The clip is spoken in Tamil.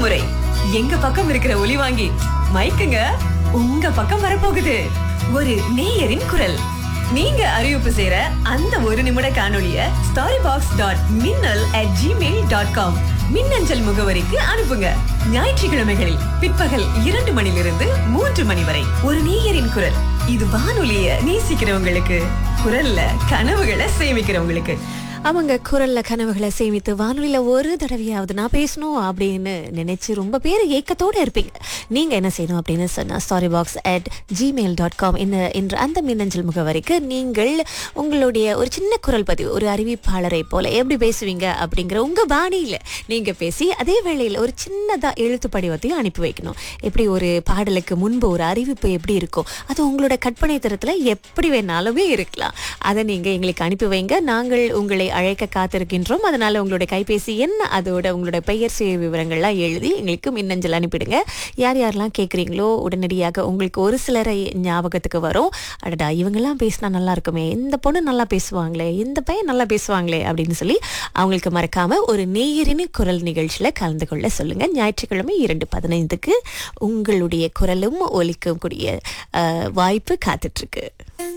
முறை எங்க பக்கம் இருக்கிற ஒலி வாங்கி மைக்குங்க உங்க பக்கம் வரப்போகுது ஒரு நேயரின் குரல் நீங்க அறிவிப்பு செய்யற அந்த ஒரு நிமிட காணொளிய story box dot Minnal at Gmail dot com மின்னஞ்சல் முகவரிக்கு அனுப்புங்க ஞாயிற்றுக்கிழமைகளில் பிற்பகல் இரண்டு மணிலிருந்து மூன்று மணி வரை ஒரு நேயரின் குரல் இது வானொலிய நேசிக்கிறவங்களுக்கு குரல்ல கனவுகளை சேமிக்கிறவங்களுக்கு அவங்க குரல்ல கனவுகளை சேமித்து வானொலியில ஒரு தடவையாவது நான் பேசணும் அப்படின்னு நினைச்சு ரொம்ப பேர் ஏக்கத்தோட இருப்பீங்க நீங்க என்ன செய்யணும் அப்படின்னு சொன்னா story box at Gmail dot com என்ற அந்த மின்னஞ்சல் முகவரிக்கு நீங்கள் உங்களுடைய ஒரு சின்ன குரல் பதிவு ஒரு அறிவிப்பாளரை போல எப்படி பேசுவீங்க அப்படிங்கிற உங்க பாணியில நீங்க பேசி அதே வேளையில் ஒரு சின்னதா எழுத்து படிவத்தையும் அனுப்பி வைக்கணும் எப்படி ஒரு பாடலுக்கு முன்பு ஒரு அறிவிப்பு எப்படி இருக்கும் அது உங்களோட கற்பனை தரத்துல எப்படி வேணாலுமே இருக்கலாம் அதை நீங்க எங்களுக்கு அனுப்பி வைங்க நாங்கள் உங்களை அழைக்க காத்திருக்கின்றோம் அதனால உங்களுடைய கைபேசி எண் அதோட உங்களுடைய பெயர் சுய விவரங்கள்லாம் எழுதி எங்களுக்கு மின்னஞ்சல் அனுப்பிடுங்க யார் யாரெல்லாம் கேட்குறீங்களோ உடனடியாக உங்களுக்கு ஒரு சிலரை ஞாபகத்துக்கு வரும் அடடா இவங்கெல்லாம் பேசினா நல்லா இருக்குமே இந்த பொண்ணு நல்லா பேசுவாங்களே இந்த பையன் நல்லா பேசுவாங்களே அப்படின்னு சொல்லி அவங்களுக்கு மறக்காம ஒரு நேயரின் குரல் நிகழ்ச்சியில கலந்து கொள்ள சொல்லுங்க ஞாயிற்றுக்கிழமை இரண்டு பதினைந்துக்கு உங்களுடைய குரலும் ஒலிக்கக்கூடிய அஹ், வாய்ப்பு காத்துட்டு இருக்கு